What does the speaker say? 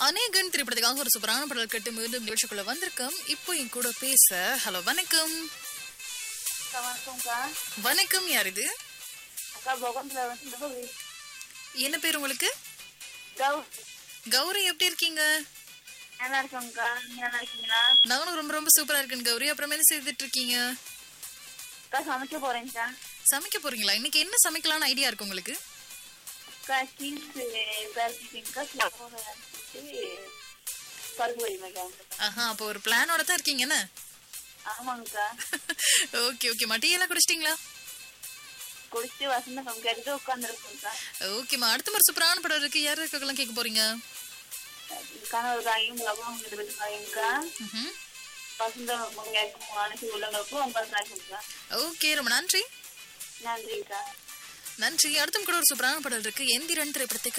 அநேகன் திரைப்படத்துக்காக ஒரு சூப்பரான பாடல் கேட்டு மீண்டும் நிகழ்ச்சிக்குள்ள வந்திருக்கோம் இப்போ என் கூட பேச ஹலோ வணக்கம் அக்கா வணக்கம்க்கா வணக்கம் யார் இது அக்கா பகவந்தில் வந்து கௌரி என்ன பேர் உங்களுக்கு கௌரி கௌரி எப்படி இருக்கீங்க நல்லா இருக்கோங்க்கா நீங்க நல்லா இருக்கீங்களா நானும் ரொம்ப ரொம்ப சூப்பரா இருக்கேன் கௌரி அப்புறம் என்ன செய்துட்டு இருக்கீங்க அக்கா சமைக்க போறேங்க்கா சமைக்க போறீங்களா இன்னைக்கு என்ன சமைக்கலாம்னு ஐடியா இருக்கு உங்களுக்கு அக்கா சீஸ் பேசிக்கா பருப்பு வைமைக்கா ஆஹா அப்போ ஒரு பிளானோட தான் இருக்கீங்க என்ன ஆமாங்கக்கா ஓகே ஓகே மட்டியெல்லாம் குடிச்சிட்டீங்களா குடிச்சு வசந்தம் கேட்டுட்டு உட்காந்துருக்கோங்க்கா ஓகேம்மா அடுத்த மாதிரி சூப்பரான படம் இருக்கு யார் இருக்கலாம் கேட்க போறீங்க கணவர் காயும் லவம் ரெண்டு காயுங்கக்கா ம்ஹும். வசந்தம் கேட்கும் அனைத்து உள்ளவங்களுக்கும் உங்களுக்கு நாய்க்குங்கக்கா ஓகே ரொம்ப நன்றி நன்றிங்கக்கா நன்றி அடுத்தும் கூட ஒரு சூப்பரான படம் இருக்கு எந்திரன் திரைப்படத்தை